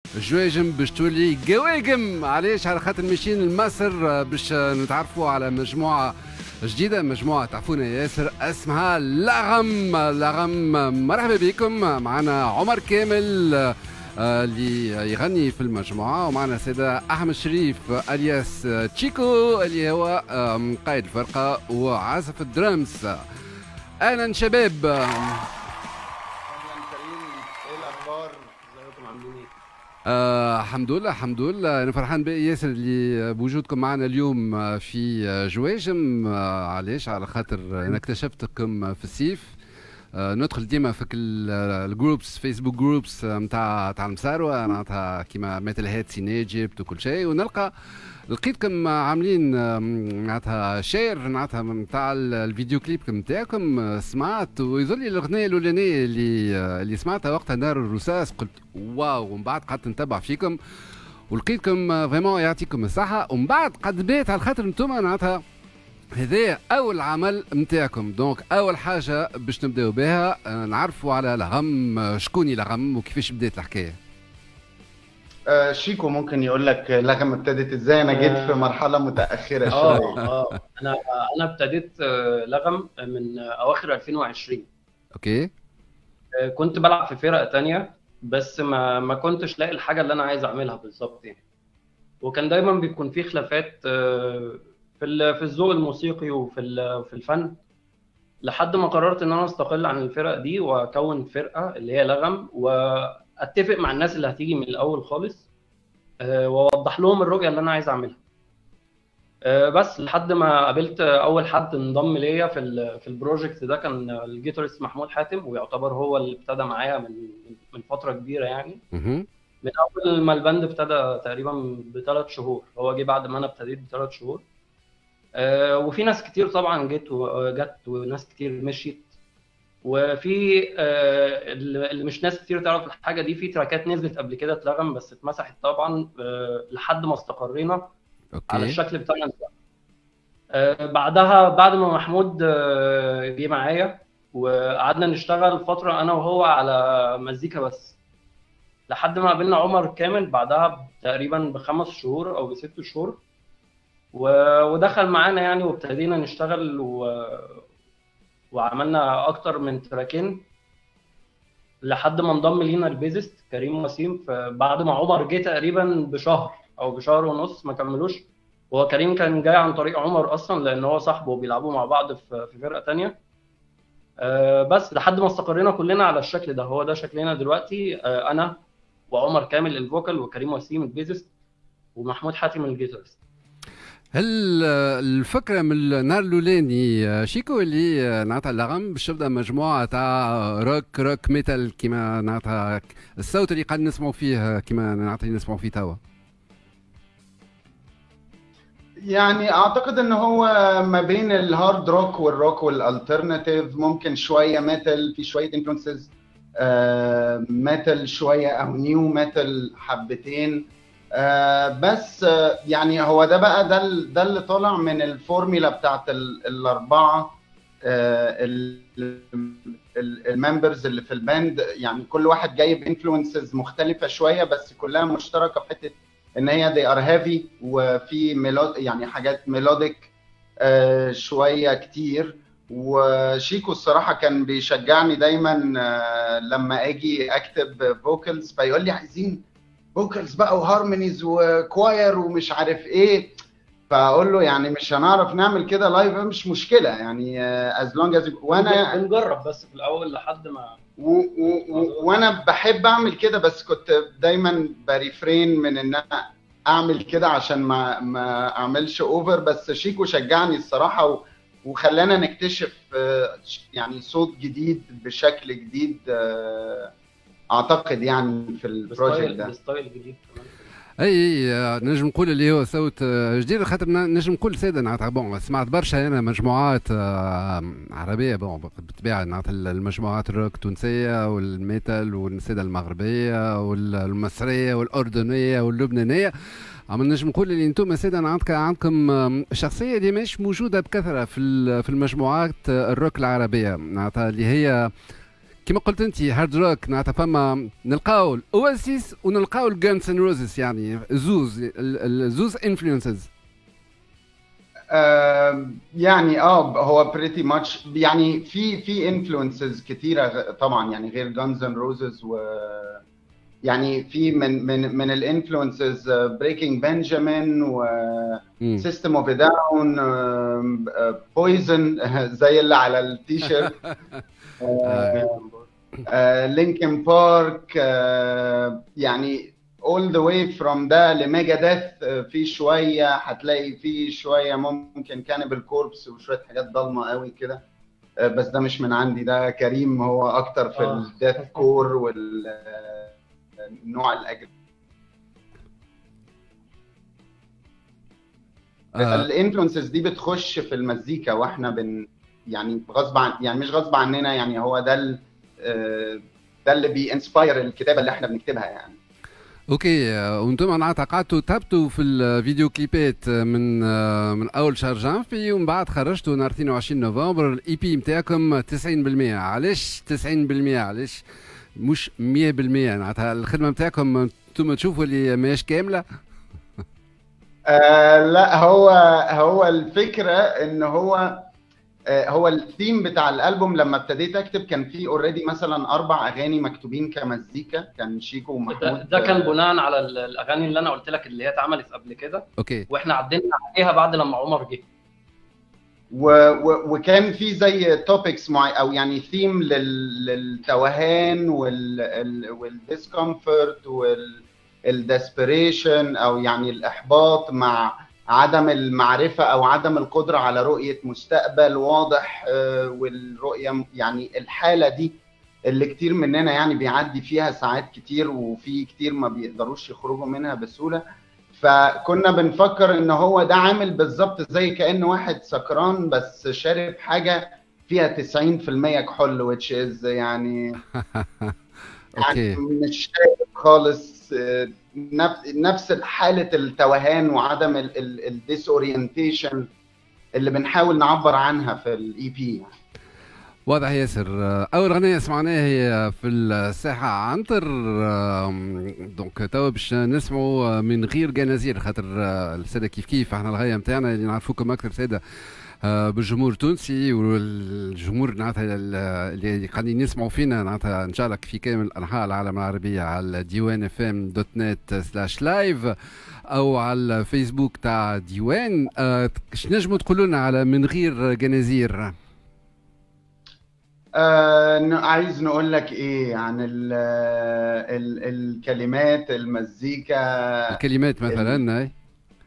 جواجم باش تولي قواقم علاش على خاطر ماشيين لمصر باش نتعرفوا على مجموعه جديدة مجموعة تعرفونا ياسر اسمها لغم لغم مرحبا بكم معنا عمر كامل اللي يغني في المجموعة ومعنا سيدة أحمد شريف الياس تشيكو اللي هو قائد الفرقة وعازف الدرامز أهلا شباب آه الحمد لله الحمد لله انا فرحان بقى ياسر اللي بوجودكم معنا اليوم في جواجم آه علاش على خاطر انا اكتشفتكم في السيف آه ندخل ديما في الجروبس فيسبوك جروبس نتاع تاع المساروه معناتها كيما ميتال هيد سين ايجيبت وكل شيء ونلقى لقيتكم عاملين معناتها شير معناتها نتاع الفيديو كليب نتاعكم سمعت ويظل لي الاغنيه الاولانيه اللي اللي سمعتها وقتها نار الرصاص قلت واو ومن بعد قعدت نتبع فيكم ولقيتكم فريمون يعطيكم الصحه ومن بعد قد بيت على خاطر انتم معناتها هذا اول عمل نتاعكم دونك اول حاجه باش نبداو بها نعرفوا على لغم شكون لغم وكيفاش بدات الحكايه آه شيكو ممكن يقول لك لغم ابتدت ازاي انا جيت في مرحله متاخره اه اه انا انا ابتديت لغم من اواخر 2020 اوكي كنت بلعب في فرق تانية بس ما ما كنتش لاقي الحاجه اللي انا عايز اعملها بالظبط يعني وكان دايما بيكون في خلافات في في الذوق الموسيقي وفي في الفن لحد ما قررت ان انا استقل عن الفرق دي واكون فرقه اللي هي لغم واتفق مع الناس اللي هتيجي من الاول خالص واوضح لهم الرؤيه اللي انا عايز اعملها بس لحد ما قابلت اول حد انضم ليا في في البروجكت ده كان الجيتارست محمود حاتم ويعتبر هو اللي ابتدى معايا من من فتره كبيره يعني من اول ما الباند ابتدى تقريبا بثلاث شهور هو جه بعد ما انا ابتديت بثلاث شهور آه وفي ناس كتير طبعا جت وجت وناس كتير مشيت وفي آه اللي مش ناس كتير تعرف الحاجه دي في تراكات نزلت قبل كده اتلغم بس اتمسحت طبعا آه لحد ما استقرينا أوكي. على الشكل بتاعنا دلوقتي بعدها بعد ما محمود جه معايا وقعدنا نشتغل فتره انا وهو على مزيكا بس لحد ما قابلنا عمر كامل بعدها تقريبا بخمس شهور او بست شهور ودخل معانا يعني وابتدينا نشتغل و... وعملنا اكتر من تراكين لحد ما انضم لينا البيزست كريم وسيم بعد ما عمر جه تقريبا بشهر او بشهر ونص ما كملوش هو كريم كان جاي عن طريق عمر اصلا لان هو صاحبه وبيلعبوا مع بعض في فرقه تانية بس لحد ما استقرينا كلنا على الشكل ده هو ده شكلنا دلوقتي انا وعمر كامل الفوكال وكريم وسيم البيزست ومحمود حاتم الجيتارست هل الفكره من النهار الاولاني شيكو اللي نعطى اللغم باش تبدا مجموعه تاع روك روك ميتال كيما نعطى الصوت اللي قاعد نسمعوا فيه كيما نعطي نسمعوا فيه توا يعني اعتقد ان هو ما بين الهارد روك والروك والالترناتيف ممكن شويه ميتال في شويه انفلونسز ميتال شويه او نيو ميتال حبتين آه بس آه يعني هو ده بقى ده ده اللي طالع من الفورميلا بتاعت الاربعه آه الممبرز اللي في الباند يعني كل واحد جايب انفلونسز مختلفه شويه بس كلها مشتركه في حته ان هي they are heavy وفي ميلود يعني حاجات ميلوديك شويه كتير وشيكو الصراحه كان بيشجعني دايما لما اجي اكتب فوكالز فيقول لي عايزين فوكالز بقى وهارمونيز وكواير ومش عارف ايه فاقول له يعني مش هنعرف نعمل كده لايف مش مشكله يعني از لونج از وانا بنجرب بس في الاول لحد ما و و و وانا بحب اعمل كده بس كنت دايما بريفرين من ان انا اعمل كده عشان ما ما اعملش اوفر بس شيكو شجعني الصراحه و وخلانا نكتشف يعني صوت جديد بشكل جديد اعتقد يعني في البروجكت ده ستايل جديد كمان اي نجم نقول اللي هو صوت جديد خاطر نجم نقول ساده نعطي بون سمعت برشا انا مجموعات عربيه بون بالطبيعه نعطي المجموعات الروك التونسيه والميتال والساده المغربيه والمصريه والاردنيه واللبنانيه عم نجم نقول اللي انتم ساده عندكم شخصيه اللي مش موجوده بكثره في في المجموعات الروك العربيه معناتها اللي هي كما قلت انت هارد روك معناتها فما نلقاو الاواسيس ونلقاو الجانس اند روزز يعني زوز زوز انفلونسز يعني اه هو بريتي ماتش يعني في في انفلونسز كتيره طبعا يعني غير جانز اند روزز و يعني في من من من الانفلونسز بريكنج بنجامين و سيستم اوف داون بويزن زي اللي على التيشيرت لينكن بارك يعني all the way from ده لميجا ديث في شويه هتلاقي في شويه ممكن كانبل كوربس وشويه حاجات ضلمه قوي كده بس ده مش من عندي ده كريم هو اكتر في الديث كور والنوع الاجنبي الانفلونسز دي بتخش في المزيكا واحنا بن يعني غصب عن يعني مش غصب عننا يعني هو ده ال... ده اللي بينسباير الكتابه اللي احنا بنكتبها يعني اوكي وانتم معناتها قعدتوا تهبطوا في الفيديو كليبات من من اول شهر جانفي ومن بعد خرجتوا نهار 22 نوفمبر الاي بي نتاعكم 90% علاش 90% علاش مش 100% معناتها الخدمه نتاعكم انتم تشوفوا اللي ماهيش كامله آه لا هو هو الفكره ان هو هو الثيم بتاع الالبوم لما ابتديت اكتب كان في اوريدي مثلا اربع اغاني مكتوبين كمزيكا كان شيكو ومحمود ده, ده كان بناء على الاغاني اللي انا قلت لك اللي هي اتعملت قبل كده اوكي واحنا عدلنا عليها بعد لما عمر جه و و وكان في زي توبكس معين او يعني ثيم لل للتوهان والديسكمفورت والديسبريشن او يعني الاحباط مع عدم المعرفة أو عدم القدرة على رؤية مستقبل واضح والرؤية يعني الحالة دي اللي كتير مننا يعني بيعدي فيها ساعات كتير وفي كتير ما بيقدروش يخرجوا منها بسهولة فكنا بنفكر ان هو ده عامل بالظبط زي كأن واحد سكران بس شارب حاجة فيها 90% كحول which is يعني يعني مش شايف خالص نفس حاله التوهان وعدم الديس اورينتيشن اللي بنحاول نعبر عنها في الاي بي يعني. واضح ياسر اول اغنيه سمعناها هي في الساحه عنتر دونك توا باش نسمعوا من غير جنازير خاطر الساده كيف كيف احنا الغايه نتاعنا اللي نعرفوكم اكثر ساده بالجمهور التونسي والجمهور معناتها اللي قاعدين يسمعوا فينا معناتها ان شاء الله في كامل انحاء العالم العربيه على ديوان اف ام دوت نت سلاش لايف او على الفيسبوك تاع ديوان اش نجموا تقولوا لنا على من غير جنازير آه عايز نقول لك ايه عن ال ال الكلمات المزيكا الكلمات مثلا هاي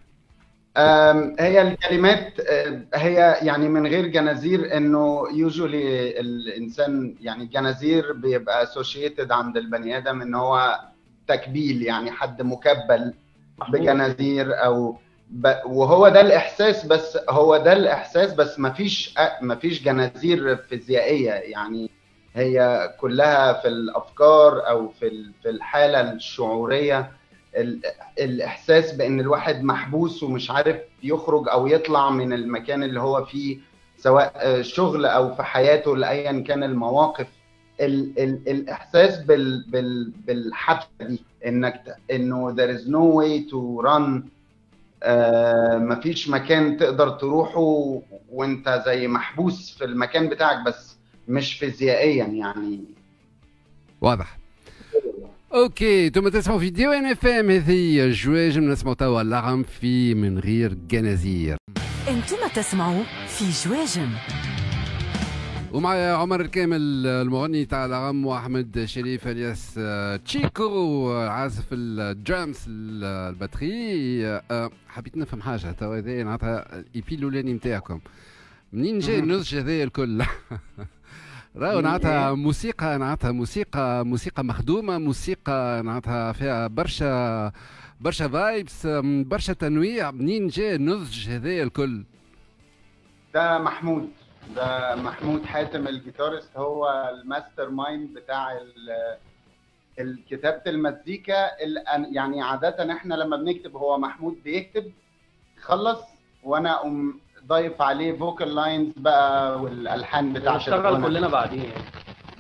هي الكلمات هي يعني من غير جنازير انه يوجولي الانسان يعني جنازير بيبقى اسوشيتد عند البني ادم ان هو تكبيل يعني حد مكبل بجنازير او ب... وهو ده الاحساس بس هو ده الاحساس بس ما فيش ما فيش جنازير فيزيائيه يعني هي كلها في الافكار او في في الحاله الشعوريه الاحساس بان الواحد محبوس ومش عارف يخرج او يطلع من المكان اللي هو فيه سواء شغل او في حياته لايا كان المواقف ال ال الاحساس بال بال بالحبسه دي انك انه there is no way to run آه مفيش مكان تقدر تروحه وانت زي محبوس في المكان بتاعك بس مش فيزيائيا يعني واضح اوكي انتم تسمعوا في ديو ان اف ام هذه جواجم نسمعوا توا اللغم في من غير جنازير انتم تسمعوا في جواجم ومعايا عمر الكامل المغني تاع لغم واحمد شريف الياس تشيكو عازف الدرامز الباتري حبيت نفهم حاجه توا هذا معناتها الاي بي الاولاني نتاعكم منين جاي النضج هذايا الكل راهو نعتها موسيقى نعتها موسيقى موسيقى مخدومة موسيقى نعتها فيها برشا برشا فايبس برشا تنويع منين جاء النضج هذايا الكل؟ ده محمود ده محمود حاتم الجيتارست هو الماستر مايند بتاع الكتابة المزيكا يعني عادة احنا لما بنكتب هو محمود بيكتب خلص وانا اقوم ضايف عليه فوكال لاينز بقى والالحان بتاعته نشتغل كلنا بعدين يعني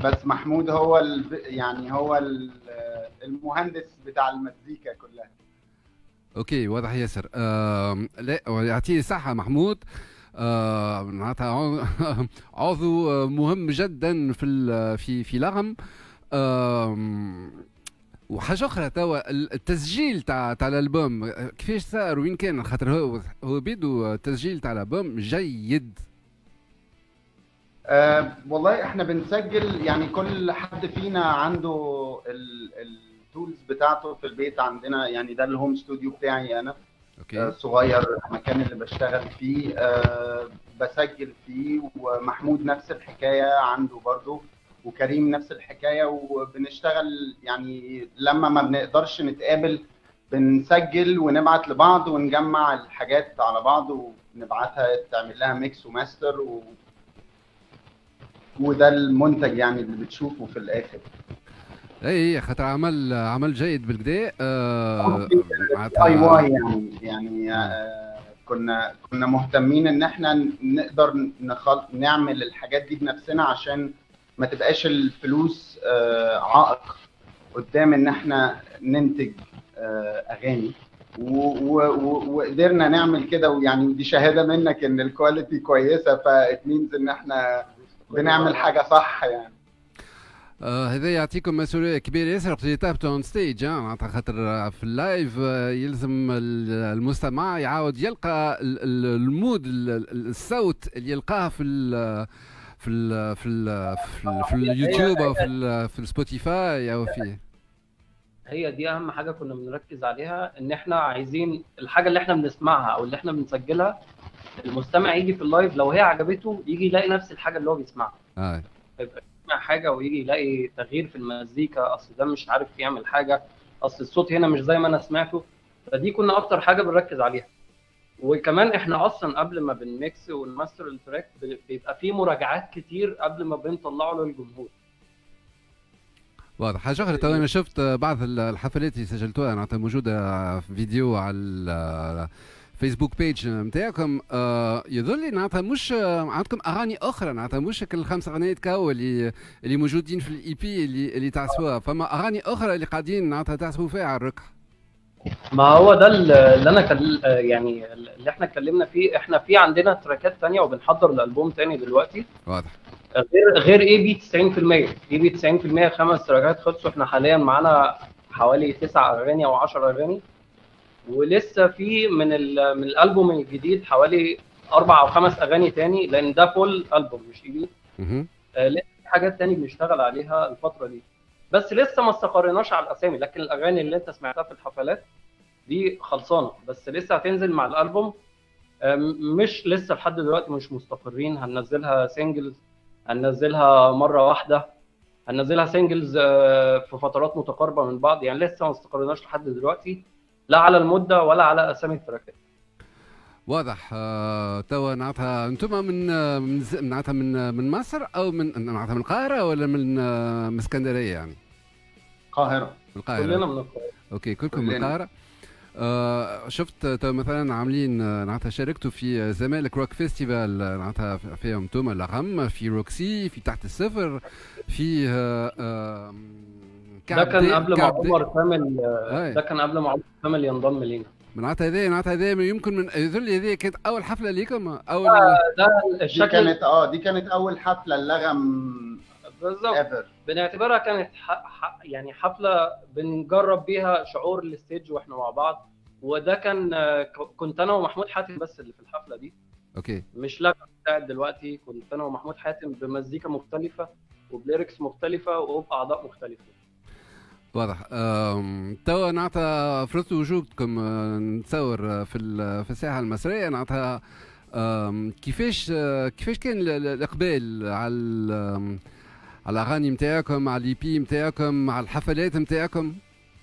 بس محمود هو ال... يعني هو ال... المهندس بتاع المزيكا كلها اوكي واضح ياسر آه لا يعطيه صحه محمود آه معناتها عضو مهم جدا في في في لغم آه وحاجه اخرى توا التسجيل تاع تاع الالبوم كيفاش صار وين كان خاطر هو هو بيدو التسجيل تاع الالبوم جيد أه والله احنا بنسجل يعني كل حد فينا عنده التولز بتاعته في البيت عندنا يعني ده الهوم ستوديو بتاعي انا اوكي أه صغير المكان اللي بشتغل فيه أه بسجل فيه ومحمود نفس الحكايه عنده برضه وكريم نفس الحكايه وبنشتغل يعني لما ما بنقدرش نتقابل بنسجل ونبعت لبعض ونجمع الحاجات على بعض ونبعتها تعمل لها ميكس وماستر و... وده المنتج يعني اللي بتشوفه في الاخر اي خاطر عمل عمل جيد بالكدا آه اي واي يعني يعني آه كنا كنا مهتمين ان احنا نقدر نخل... نعمل الحاجات دي بنفسنا عشان ما تبقاش الفلوس آه عائق قدام ان احنا ننتج آه اغاني وقدرنا نعمل كده ويعني دي شهاده منك ان الكواليتي كويسه فات مينز ان احنا بنعمل حاجه صح يعني آه هذا يعطيكم مسؤوليه كبيره ياسر بقيتوا تهبطوا اون ستيج معناتها خاطر في اللايف يلزم المستمع يعاود يلقى المود الصوت اللي يلقاه في في ال في ال في, ال في اليوتيوب او في ال في السبوتيفاي او في هي دي اهم حاجه كنا بنركز عليها ان احنا عايزين الحاجه اللي احنا بنسمعها او اللي احنا بنسجلها المستمع يجي في اللايف لو هي عجبته يجي يلاقي نفس الحاجه اللي هو بيسمعها اه يبقى يسمع حاجه ويجي يلاقي تغيير في المزيكا اصل ده مش عارف يعمل حاجه اصل الصوت هنا مش زي ما انا سمعته فدي كنا اكتر حاجه بنركز عليها وكمان احنا اصلا قبل ما بنميكس ونماستر التراك بيبقى في مراجعات كتير قبل ما بنطلعه للجمهور واضح حاجه اخرى تو انا شفت بعض الحفلات اللي سجلتوها معناتها موجوده في فيديو على الفيسبوك بيج نتاعكم آه يظل لي معناتها مش عندكم اغاني اخرى معناتها مش الخمس اغنيات كاو اللي اللي موجودين في الاي بي اللي اللي تعزفوها فما اغاني اخرى اللي قاعدين معناتها تعزفوا فيها على الركح ما هو ده اللي انا كل يعني اللي احنا اتكلمنا فيه احنا في عندنا تراكات تانية وبنحضر الالبوم تاني دلوقتي واضح غير غير اي بي 90% اي بي 90% خمس تراكات خلصوا احنا حاليا معانا حوالي تسع اغاني او 10 اغاني ولسه في من من الالبوم الجديد حوالي اربع او خمس اغاني تاني لان ده فول البوم مش اي بي آه لسه في حاجات تاني بنشتغل عليها الفتره دي بس لسه ما استقريناش على الاسامي لكن الاغاني اللي انت سمعتها في الحفلات دي خلصانه بس لسه هتنزل مع الالبوم مش لسه لحد دلوقتي مش مستقرين هننزلها سينجلز هننزلها مره واحده هننزلها سينجلز في فترات متقاربه من بعض يعني لسه ما استقريناش لحد دلوقتي لا على المده ولا على اسامي التراكات واضح آه، توا معناتها انتم من معناتها من من مصر او من معناتها من القاهره ولا من من اسكندريه يعني؟ القاهره من القاهره كلنا من القاهره اوكي كلكم من القاهره آه شفت مثلا عاملين معناتها شاركتوا في زمالك روك فيستيفال معناتها فيهم انتم الاهم في روكسي في تحت الصفر في آه آه ده كان قبل ما عمر كامل ده كان قبل ما عمر كامل ينضم لينا معناتها هذا معناتها هذا يمكن من يظل هذه كانت اول حفله ليكم اول ده الشكل دي كانت اه دي كانت اول حفله اللغم بالظبط بنعتبرها كانت ح... ح... يعني حفله بنجرب بيها شعور الستيج واحنا مع بعض وده كان كنت انا ومحمود حاتم بس اللي في الحفله دي اوكي مش لغم بتاعت دلوقتي كنت انا ومحمود حاتم بمزيكا مختلفه وبليركس مختلفه وباعضاء مختلفه واضح توا نعطى فرصة وجودكم نتصور في في الساحة المصرية نعطى كيفاش كيفاش كان الاقبال على على الاغاني نتاعكم على الاي بي نتاعكم على الحفلات نتاعكم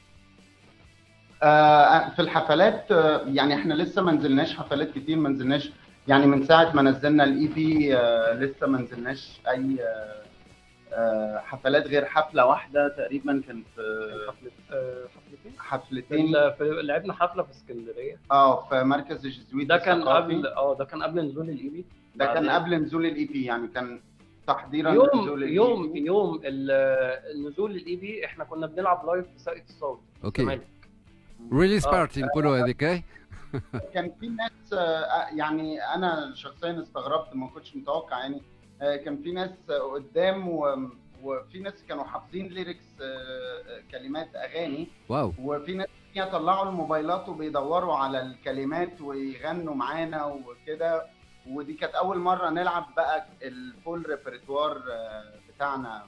آه في الحفلات يعني احنا لسه ما نزلناش حفلات كتير ما نزلناش يعني من ساعه ما نزلنا الاي بي آه لسه ما نزلناش اي آه حفلات غير حفله واحده تقريبا كانت حفلتين حفلتين في لعبنا حفله في اسكندريه اه في مركز الجزويت ده كان قبل اه ده كان قبل نزول الاي بي ده كان قبل نزول الاي بي يعني كان تحضيرا يوم لنزول ال يوم EP. يوم ال- النزول الاي بي احنا كنا بنلعب لايف في ساقية الصوت اوكي الزمالك. ريليس آه. بارتي نقولوا هذيك إيه؟ كان في ناس آه، يعني انا شخصيا استغربت ما كنتش متوقع يعني آه، كان في ناس آه، قدام و- وفي ناس كانوا حافظين ليركس آه، آه، كلمات اغاني واو وفي ناس تانية طلعوا الموبايلات وبيدوروا على الكلمات ويغنوا معانا وكده ودي كانت اول مره نلعب بقى الفول ريpertoire بتاعنا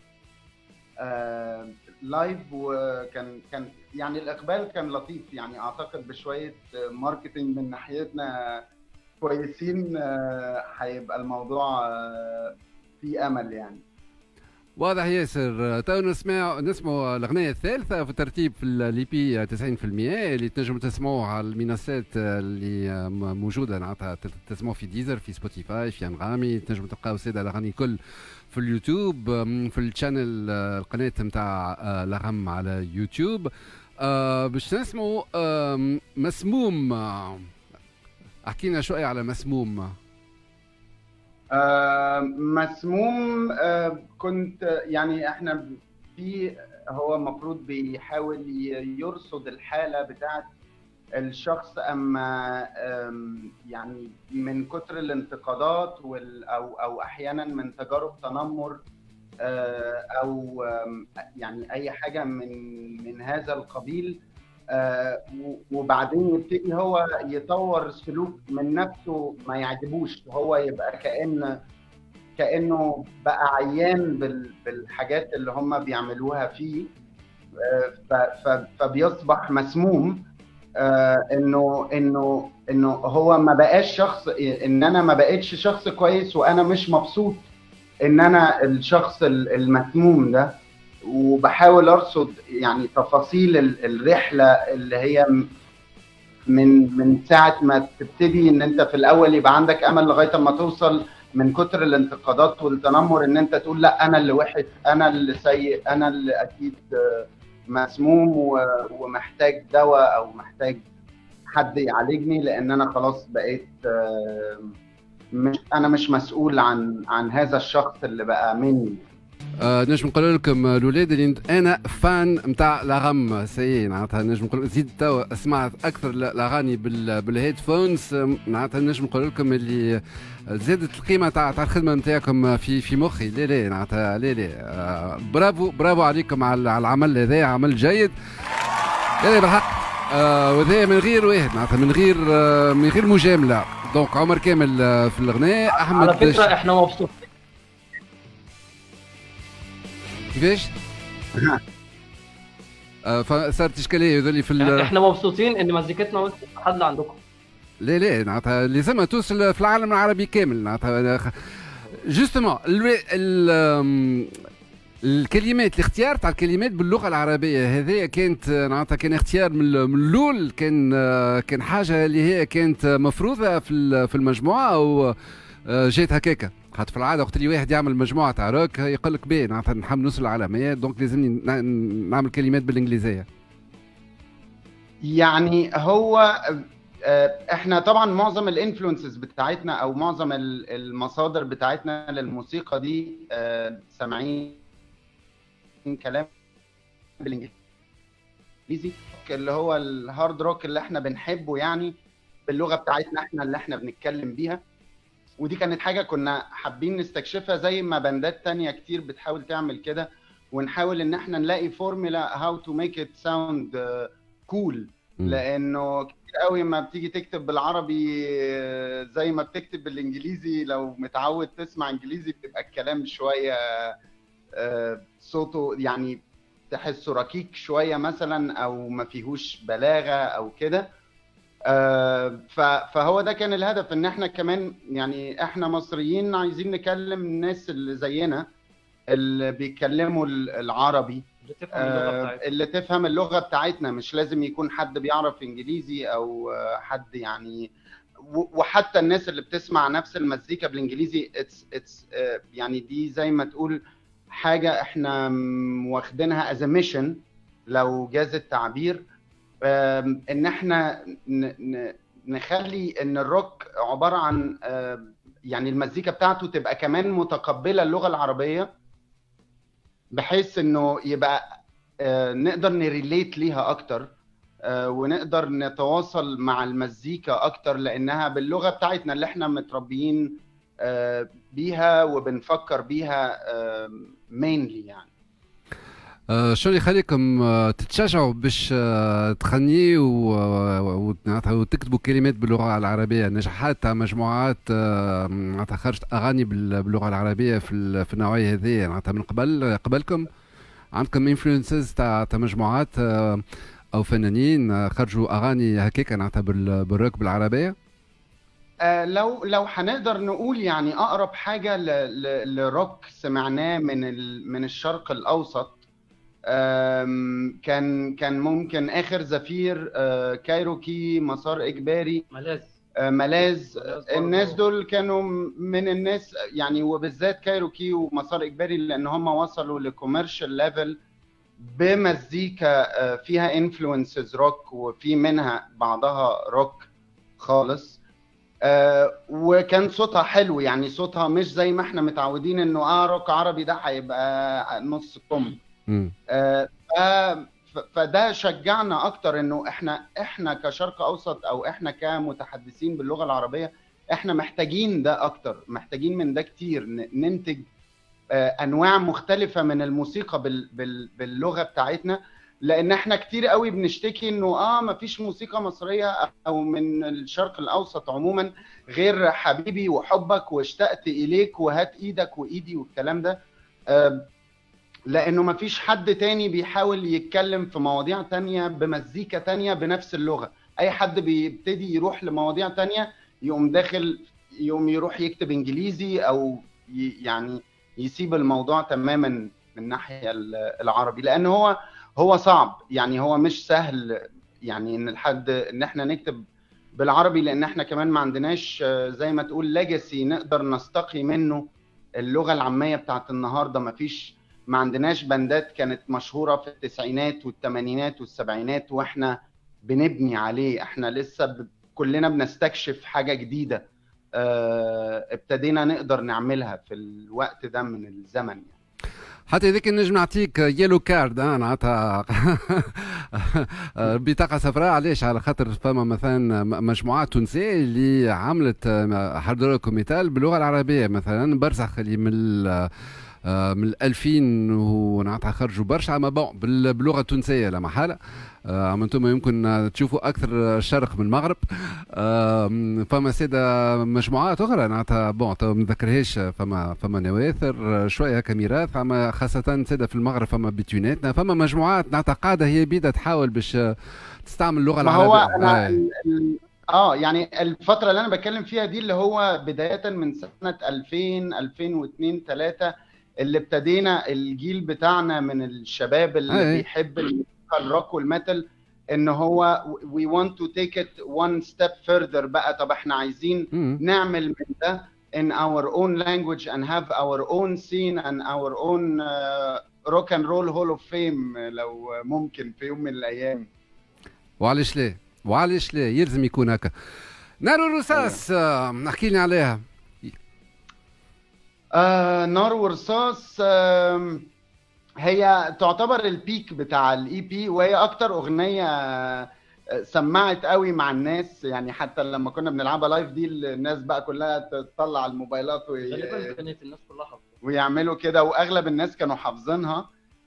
آه، لايف وكان كان يعني الاقبال كان لطيف يعني اعتقد بشويه ماركتنج من ناحيتنا كويسين آه، هيبقى الموضوع آه، فيه امل يعني واضح ياسر تو نسمع نسمعوا الاغنيه الثالثه في الترتيب في الاي بي 90% اللي تنجموا تسمعوها على المنصات اللي موجوده معناتها تسمعوا في ديزر في سبوتيفاي في انغامي تنجموا تلقاو سيدا الاغاني الكل في اليوتيوب في الشانل القناه نتاع لغم على يوتيوب آه، باش نسمعوا آم، مسموم احكينا شويه على مسموم آه، مسموم آه، كنت يعني احنا في هو المفروض بيحاول ي- يرصد الحالة بتاعت الشخص اما آم، يعني من كتر الانتقادات وال او او احيانا من تجارب تنمر آه، او آم، يعني اي حاجة من من هذا القبيل آه، و- وبعدين يبتدي هو يطور سلوك من نفسه ما يعجبوش هو يبقى كأن كأنه بقى عيان بال- بالحاجات اللي هم بيعملوها فيه آه، ف- ف- فبيصبح مسموم آه، انه انه انه هو ما بقاش شخص ان انا ما بقتش شخص كويس وانا مش مبسوط ان انا الشخص ال- المسموم ده وبحاول ارصد يعني تفاصيل ال- الرحله اللي هي م- من من ساعه ما تبتدي ان انت في الاول يبقى عندك امل لغايه ما توصل من كتر الانتقادات والتنمر ان انت تقول لا انا اللي وحش انا اللي سيء انا اللي اكيد آه، مسموم و- ومحتاج دواء او محتاج حد يعالجني لان انا خلاص بقيت آه، مش انا مش مسؤول عن عن هذا الشخص اللي بقى مني آه نجم نقول لكم آه، الاولاد اللي انت- انا فان نتاع لاغام سي معناتها نجم نقول زيد توا سمعت اكثر ال- الاغاني بال بالهيدفونز آه، معناتها نجم نقول لكم اللي آه، زادت القيمه تاع تاع الخدمه نتاعكم في في مخي لا لا معناتها لا لا آه برافو برافو عليكم على على العمل هذا عمل جيد لا لا بالحق آه وهذا من غير واحد معناتها من غير آه من غير مجامله دونك عمر كامل آه في الاغنيه احمد على فكره احنا مبسوطين كيفاش؟ آه، فصارت اشكاليه هذول في ال- احنا مبسوطين ان مزيكتنا وصلت لحد عندكم لا لا معناتها لازمها توصل في العالم العربي كامل معناتها جوستومون الكلمات الاختيار تاع الكلمات باللغه العربيه هذه كانت معناتها كان اختيار من ال- من الاول كان آه، كان حاجه اللي هي كانت مفروضه في ال- في المجموعه او آه، جات هكاكا خاطر في العاده وقت اللي واحد يعمل مجموعه تاع روك يقول لك باهي معناتها نحب نوصل للعالميات دونك لازمني ن- نعمل كلمات بالانجليزيه يعني هو آه، احنا طبعا معظم الانفلونسز بتاعتنا او معظم ال- المصادر بتاعتنا للموسيقى دي آه، سامعين كلام بالانجليزي اللي هو الهارد روك اللي احنا بنحبه يعني باللغه بتاعتنا احنا اللي احنا بنتكلم بيها ودي كانت حاجه كنا حابين نستكشفها زي ما باندات تانية كتير بتحاول تعمل كده ونحاول ان احنا نلاقي فورمولا هاو تو ميك ات ساوند كول لانه كتير قوي ما بتيجي تكتب بالعربي آه، زي ما بتكتب بالانجليزي لو متعود تسمع انجليزي بيبقى الكلام شويه آه، صوته يعني تحسه ركيك شويه مثلا او ما فيهوش بلاغه او كده آه، ف- فهو ده كان الهدف ان احنا كمان يعني احنا مصريين عايزين نكلم الناس اللي زينا اللي بيتكلموا العربي اللي تفهم اللغه آه، بتاعتنا اللي تفهم اللغه بتاعتنا مش لازم يكون حد بيعرف انجليزي او آه، حد يعني و- وحتى الناس اللي بتسمع نفس المزيكا بالانجليزي اتس اتس يعني دي زي ما تقول حاجه احنا م- واخدينها از ميشن لو جاز التعبير آم، ان احنا ن- ن- نخلي ان الروك عباره عن آم، يعني المزيكا بتاعته تبقى كمان متقبله اللغه العربيه بحيث انه يبقى آه، نقدر نريليت ليها اكتر آه، ونقدر نتواصل مع المزيكا اكتر لانها باللغه بتاعتنا اللي احنا متربيين آه، بيها وبنفكر بيها مينلي يعني آه، شو اللي يخليكم آه، تتشجعوا باش آه، تغني وتكتبوا كلمات باللغه العربيه نجاحات تاع مجموعات معناتها خرجت اغاني باللغه العربيه في في النوعيه هذه معناتها من قبل قبلكم عندكم انفلونسز تاع مجموعات او فنانين خرجوا اغاني هكاك معناتها بالروك بالعربيه لو لو هنقدر نقول يعني اقرب حاجه لروك سمعناه من من الشرق الاوسط كان كان ممكن اخر زفير آه، كايروكي مسار اجباري ملاذ آه، ملاذ الناس دول كانوا من الناس يعني وبالذات كايروكي ومسار اجباري لان هم وصلوا لكوميرشال ليفل بمزيكا آه، فيها انفلونسز روك وفي منها بعضها روك خالص وكان صوتها حلو يعني صوتها مش زي ما احنا متعودين انه اه روك عربي ده هيبقى نص كم آه فده شجعنا اكتر انه احنا احنا كشرق اوسط او احنا كمتحدثين باللغه العربيه احنا محتاجين ده اكتر محتاجين من ده كتير ننتج آه انواع مختلفه من الموسيقى بال بال باللغه بتاعتنا لان احنا كتير قوي بنشتكي انه اه ما فيش موسيقى مصريه او من الشرق الاوسط عموما غير حبيبي وحبك واشتقت اليك وهات ايدك وايدي والكلام ده آه لانه ما فيش حد تاني بيحاول يتكلم في مواضيع تانية بمزيكا تانية بنفس اللغه اي حد بيبتدي يروح لمواضيع تانية يقوم داخل يقوم يروح يكتب انجليزي او يعني يسيب الموضوع تماما من الناحيه العربي لان هو هو صعب يعني هو مش سهل يعني ان الحد ان احنا نكتب بالعربي لان احنا كمان ما عندناش زي ما تقول ليجاسي نقدر نستقي منه اللغه العاميه بتاعت النهارده ما فيش ما عندناش بندات كانت مشهوره في التسعينات والثمانينات والسبعينات واحنا بنبني عليه احنا لسه ب... كلنا بنستكشف حاجه جديده اه... ابتدينا نقدر نعملها في الوقت ده من الزمن يعني. حتى هذيك نجم نعطيك يلو كارد اه نعطيها بطاقه صفراء علاش على خاطر فما مثلا مجموعات تونسيه اللي عملت حضركم مثال باللغه العربيه مثلا برزخ اللي من آه، من 2000 ونعطها خرجوا برشا اما بون باللغه التونسيه لا محاله آه، اما انتم يمكن تشوفوا اكثر شرق من المغرب فما سيدا مجموعات اخرى نعطها بون ما نذكرهاش فما فما نواثر شويه هكا ميراث اما خاصه سيدا في المغرب فما بتوناتنا فما مجموعات نعطها قاعده هي بيدا تحاول باش تستعمل اللغه العربيه هو أنا آه. اه يعني الفتره اللي انا بتكلم فيها دي اللي هو بدايه من سنه 2000 2002 3 اللي ابتدينا الجيل بتاعنا من الشباب اللي أي. بيحب الموسيقى الروك والميتال ان هو we want to take it one step further بقى طب احنا عايزين م. نعمل من ده in our own language and have our own scene and our own uh, rock and roll hall of fame لو ممكن في يوم من الايام وعلاش ليه وعلاش ليه يلزم يكون هكا نار الرصاص أيوه. نحكي لنا عليها آه نار ورصاص آه هي تعتبر البيك بتاع الاي بي وهي اكتر اغنيه آه، سمعت قوي مع الناس يعني حتى لما كنا بنلعبها لايف دي الناس بقى كلها تطلع الموبايلات وي... كانت الناس كلها ويعملوا كده واغلب الناس كانوا حافظينها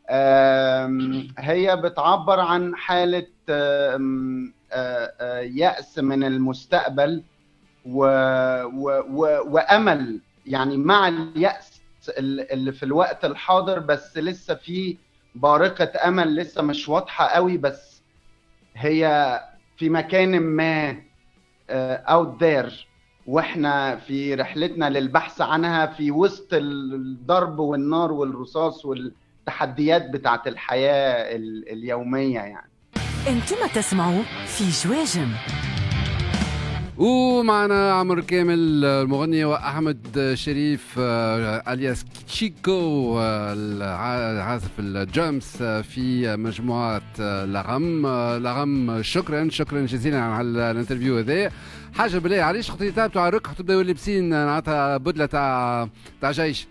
هي بتعبر عن حاله آه، آه، يأس من المستقبل و... و... و... وامل يعني مع اليأس اللي في الوقت الحاضر بس لسه في بارقة أمل لسه مش واضحة قوي بس هي في مكان ما اوت uh, ذير واحنا في رحلتنا للبحث عنها في وسط الضرب والنار والرصاص والتحديات بتاعت الحياة اليومية يعني انتم تسمعوا في جواجم ومعنا عمر كامل المغني واحمد شريف آه، الياس تشيكو عازف الدرامز في مجموعه لغم لغم شكرا شكرا جزيلا على الانترفيو هذا حاجه بالله علاش خطيتها تاع الركح تبداو لابسين معناتها بدله تاع تاع جيش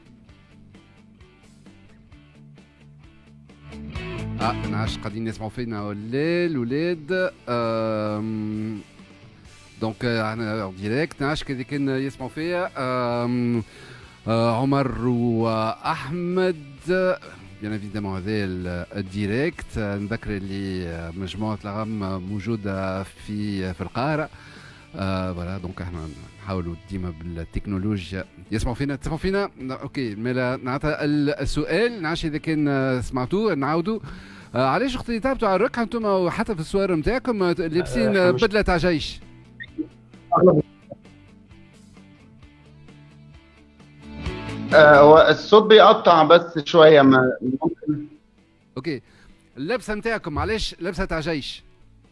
اه نعرفش قاعدين يسمعوا فينا ولا الاولاد دونك احنا ديريكت نعرفش كذا كان يسمعوا فيا عمر واحمد بيان ايفيدامون هذا الديريكت نذكر اللي مجموعه الغم موجوده في في القاهره فوالا دونك احنا نحاولوا ديما بالتكنولوجيا يسمعوا فينا تسمعوا فينا اوكي مالا معناتها السؤال نعرفش اذا كان سمعتوه نعاودوا آه علاش اختي بتوع الركعه انتم حتى في الصور نتاعكم لابسين آه بدله تاع جيش آه الصوت بيقطع بس شويه ما ممكن اوكي اللبسه نتاعكم علاش لبسه تاع جيش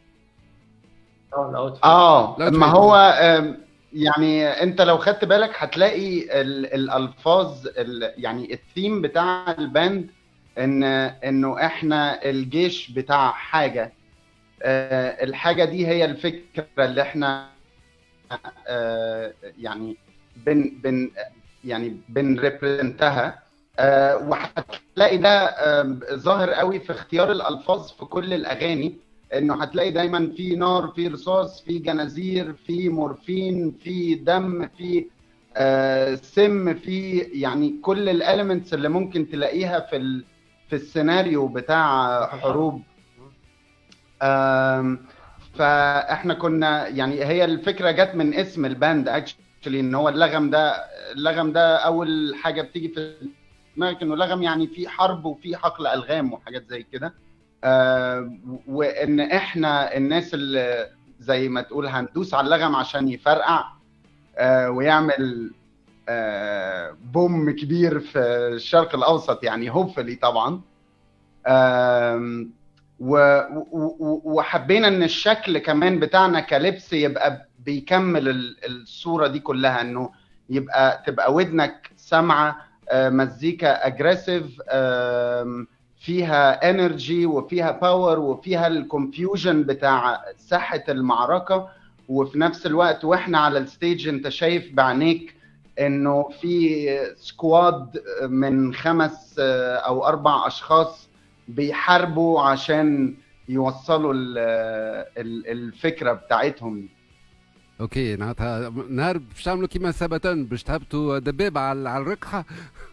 اه ما هو يعني انت لو خدت بالك هتلاقي الالفاظ يعني الثيم بتاع الباند ان انه احنا الجيش بتاع حاجه آه، الحاجه دي هي الفكره اللي احنا آه، يعني بن بن يعني بنريبريزنتها آه، وهتلاقي ده ظاهر قوي في اختيار الالفاظ في كل الاغاني انه هتلاقي دايما في نار في رصاص في جنازير في مورفين في دم في سم في يعني كل الاليمنتس اللي ممكن تلاقيها في في السيناريو بتاع حروب فاحنا كنا يعني هي الفكره جت من اسم الباند اكشلي ان هو اللغم ده اللغم ده اول حاجه بتيجي في دماغك انه لغم يعني في حرب وفي حقل الغام وحاجات زي كده وان احنا الناس اللي زي ما تقول هندوس على اللغم عشان يفرقع آه، ويعمل بوم كبير في الشرق الاوسط يعني هوبفلي طبعا وحبينا ان الشكل كمان بتاعنا كلبس يبقى بيكمل الصوره دي كلها انه يبقى تبقى ودنك سامعه آه، مزيكا اجريسيف فيها انرجي وفيها باور وفيها الكونفيوجن بتاع ساحه المعركه وفي نفس الوقت واحنا على الستيج انت شايف بعينيك انه في سكواد من خمس او اربع اشخاص بيحاربوا عشان يوصلوا الفكره بتاعتهم اوكي معناتها نهار باش تعملوا كيما سبتن باش تهبطوا دبابه على الرقحه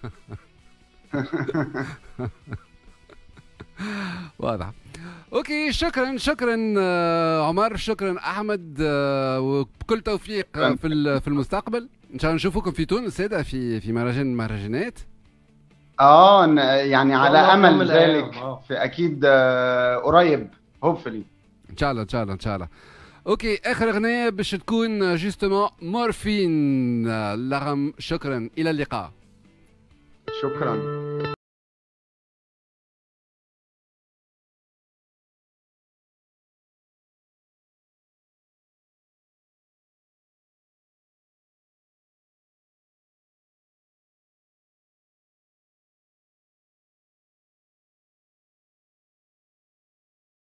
واضح اوكي شكرا شكرا آه، عمر شكرا احمد آه، وبكل توفيق في في المستقبل ان شاء الله نشوفكم في تونس هذا في في مهرجان المهرجانات اه يعني على امل ذلك آه. في اكيد قريب هوبفلي ان شاء الله ان شاء الله ان شاء الله اوكي اخر اغنيه باش تكون جوستومون مورفين لغم شكرا الى اللقاء شكرا